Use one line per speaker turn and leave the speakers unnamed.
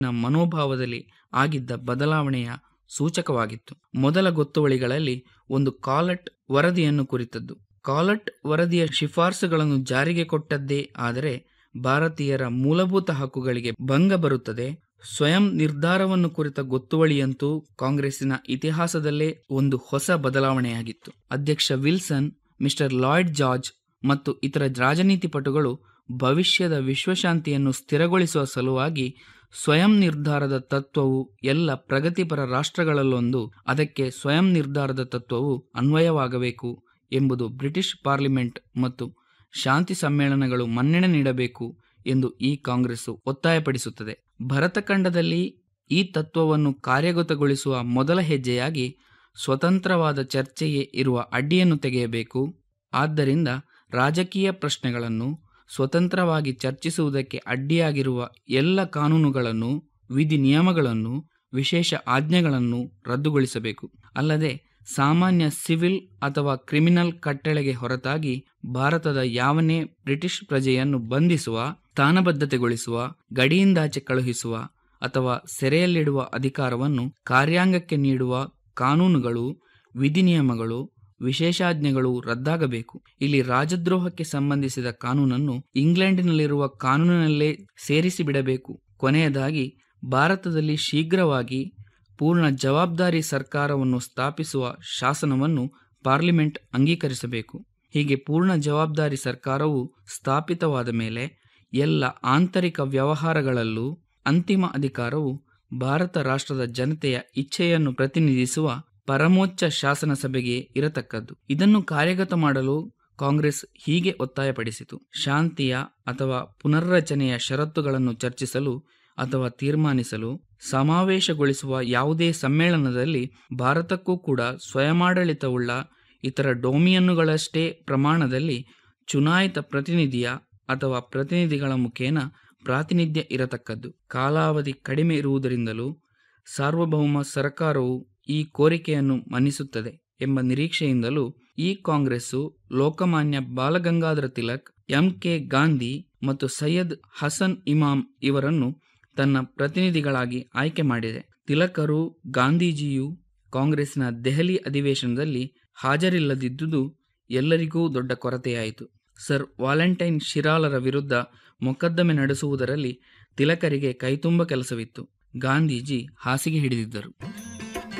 ಮನೋಭಾವದಲ್ಲಿ ಆಗಿದ್ದ ಬದಲಾವಣೆಯ ಸೂಚಕವಾಗಿತ್ತು ಮೊದಲ ಗೊತ್ತುವಳಿಗಳಲ್ಲಿ ಒಂದು ಕಾಲಟ್ ವರದಿಯನ್ನು ಕುರಿತದ್ದು ಕಾಲಟ್ ವರದಿಯ ಶಿಫಾರಸುಗಳನ್ನು ಜಾರಿಗೆ ಕೊಟ್ಟದ್ದೇ ಆದರೆ ಭಾರತೀಯರ ಮೂಲಭೂತ ಹಕ್ಕುಗಳಿಗೆ ಭಂಗ ಬರುತ್ತದೆ ಸ್ವಯಂ ನಿರ್ಧಾರವನ್ನು ಕುರಿತ ಗೊತ್ತುವಳಿಯಂತೂ ಕಾಂಗ್ರೆಸ್ಸಿನ ಇತಿಹಾಸದಲ್ಲೇ ಒಂದು ಹೊಸ ಬದಲಾವಣೆಯಾಗಿತ್ತು ಅಧ್ಯಕ್ಷ ವಿಲ್ಸನ್ ಮಿಸ್ಟರ್ ಲಾಯ್ಡ್ ಜಾರ್ಜ್ ಮತ್ತು ಇತರ ರಾಜನೀತಿಪಟುಗಳು ಭವಿಷ್ಯದ ವಿಶ್ವಶಾಂತಿಯನ್ನು ಸ್ಥಿರಗೊಳಿಸುವ ಸಲುವಾಗಿ ಸ್ವಯಂ ನಿರ್ಧಾರದ ತತ್ವವು ಎಲ್ಲ ಪ್ರಗತಿಪರ ರಾಷ್ಟ್ರಗಳಲ್ಲೊಂದು ಅದಕ್ಕೆ ಸ್ವಯಂ ನಿರ್ಧಾರದ ತತ್ವವು ಅನ್ವಯವಾಗಬೇಕು ಎಂಬುದು ಬ್ರಿಟಿಷ್ ಪಾರ್ಲಿಮೆಂಟ್ ಮತ್ತು ಶಾಂತಿ ಸಮ್ಮೇಳನಗಳು ಮನ್ನಣೆ ನೀಡಬೇಕು ಎಂದು ಈ ಕಾಂಗ್ರೆಸ್ಸು ಒತ್ತಾಯಪಡಿಸುತ್ತದೆ ಭರತಖಂಡದಲ್ಲಿ ಈ ತತ್ವವನ್ನು ಕಾರ್ಯಗತಗೊಳಿಸುವ ಮೊದಲ ಹೆಜ್ಜೆಯಾಗಿ ಸ್ವತಂತ್ರವಾದ ಚರ್ಚೆಗೆ ಇರುವ ಅಡ್ಡಿಯನ್ನು ತೆಗೆಯಬೇಕು ಆದ್ದರಿಂದ ರಾಜಕೀಯ ಪ್ರಶ್ನೆಗಳನ್ನು ಸ್ವತಂತ್ರವಾಗಿ ಚರ್ಚಿಸುವುದಕ್ಕೆ ಅಡ್ಡಿಯಾಗಿರುವ ಎಲ್ಲ ಕಾನೂನುಗಳನ್ನು ವಿಧಿ ನಿಯಮಗಳನ್ನು ವಿಶೇಷ ಆಜ್ಞೆಗಳನ್ನು ರದ್ದುಗೊಳಿಸಬೇಕು ಅಲ್ಲದೆ ಸಾಮಾನ್ಯ ಸಿವಿಲ್ ಅಥವಾ ಕ್ರಿಮಿನಲ್ ಕಟ್ಟಳೆಗೆ ಹೊರತಾಗಿ ಭಾರತದ ಯಾವನೇ ಬ್ರಿಟಿಷ್ ಪ್ರಜೆಯನ್ನು ಬಂಧಿಸುವ ಸ್ಥಾನಬದ್ಧತೆಗೊಳಿಸುವ ಗಡಿಯಿಂದಾಚೆ ಕಳುಹಿಸುವ ಅಥವಾ ಸೆರೆಯಲ್ಲಿಡುವ ಅಧಿಕಾರವನ್ನು ಕಾರ್ಯಾಂಗಕ್ಕೆ ನೀಡುವ ಕಾನೂನುಗಳು ವಿಧಿನಿಯಮಗಳು ವಿಶೇಷಾಜ್ಞೆಗಳು ರದ್ದಾಗಬೇಕು ಇಲ್ಲಿ ರಾಜದ್ರೋಹಕ್ಕೆ ಸಂಬಂಧಿಸಿದ ಕಾನೂನನ್ನು ಇಂಗ್ಲೆಂಡಿನಲ್ಲಿರುವ ಕಾನೂನಿನಲ್ಲೇ ಸೇರಿಸಿ ಬಿಡಬೇಕು ಕೊನೆಯದಾಗಿ ಭಾರತದಲ್ಲಿ ಶೀಘ್ರವಾಗಿ ಪೂರ್ಣ ಜವಾಬ್ದಾರಿ ಸರ್ಕಾರವನ್ನು ಸ್ಥಾಪಿಸುವ ಶಾಸನವನ್ನು ಪಾರ್ಲಿಮೆಂಟ್ ಅಂಗೀಕರಿಸಬೇಕು ಹೀಗೆ ಪೂರ್ಣ ಜವಾಬ್ದಾರಿ ಸರ್ಕಾರವು ಸ್ಥಾಪಿತವಾದ ಮೇಲೆ ಎಲ್ಲ ಆಂತರಿಕ ವ್ಯವಹಾರಗಳಲ್ಲೂ ಅಂತಿಮ ಅಧಿಕಾರವು ಭಾರತ ರಾಷ್ಟ್ರದ ಜನತೆಯ ಇಚ್ಛೆಯನ್ನು ಪ್ರತಿನಿಧಿಸುವ ಪರಮೋಚ್ಚ ಶಾಸನ ಸಭೆಗೆ ಇರತಕ್ಕದ್ದು ಇದನ್ನು ಕಾರ್ಯಗತ ಮಾಡಲು ಕಾಂಗ್ರೆಸ್ ಹೀಗೆ ಒತ್ತಾಯಪಡಿಸಿತು ಶಾಂತಿಯ ಅಥವಾ ಪುನರ್ರಚನೆಯ ಷರತ್ತುಗಳನ್ನು ಚರ್ಚಿಸಲು ಅಥವಾ ತೀರ್ಮಾನಿಸಲು ಸಮಾವೇಶಗೊಳಿಸುವ ಯಾವುದೇ ಸಮ್ಮೇಳನದಲ್ಲಿ ಭಾರತಕ್ಕೂ ಕೂಡ ಸ್ವಯಮಾಡಳಿತವುಳ್ಳ ಇತರ ಡೊಮಿಯನ್ನುಗಳಷ್ಟೇ ಪ್ರಮಾಣದಲ್ಲಿ ಚುನಾಯಿತ ಪ್ರತಿನಿಧಿಯ ಅಥವಾ ಪ್ರತಿನಿಧಿಗಳ ಮುಖೇನ ಪ್ರಾತಿನಿಧ್ಯ ಇರತಕ್ಕದ್ದು ಕಾಲಾವಧಿ ಕಡಿಮೆ ಇರುವುದರಿಂದಲೂ ಸಾರ್ವಭೌಮ ಸರ್ಕಾರವು ಈ ಕೋರಿಕೆಯನ್ನು ಮನ್ನಿಸುತ್ತದೆ ಎಂಬ ನಿರೀಕ್ಷೆಯಿಂದಲೂ ಈ ಕಾಂಗ್ರೆಸ್ಸು ಲೋಕಮಾನ್ಯ ಬಾಲಗಂಗಾಧರ ತಿಲಕ್ ಎಂ ಕೆ ಗಾಂಧಿ ಮತ್ತು ಸೈಯದ್ ಹಸನ್ ಇಮಾಮ್ ಇವರನ್ನು ತನ್ನ ಪ್ರತಿನಿಧಿಗಳಾಗಿ ಆಯ್ಕೆ ಮಾಡಿದೆ ತಿಲಕರು ಗಾಂಧೀಜಿಯು ಕಾಂಗ್ರೆಸ್ನ ದೆಹಲಿ ಅಧಿವೇಶನದಲ್ಲಿ ಹಾಜರಿಲ್ಲದಿದ್ದುದು ಎಲ್ಲರಿಗೂ ದೊಡ್ಡ ಕೊರತೆಯಾಯಿತು ಸರ್ ವಾಲೆಂಟೈನ್ ಶಿರಾಲರ ವಿರುದ್ಧ ಮೊಕದ್ದಮೆ ನಡೆಸುವುದರಲ್ಲಿ ತಿಲಕರಿಗೆ ಕೈತುಂಬ ಕೆಲಸವಿತ್ತು ಗಾಂಧೀಜಿ ಹಾಸಿಗೆ ಹಿಡಿದಿದ್ದರು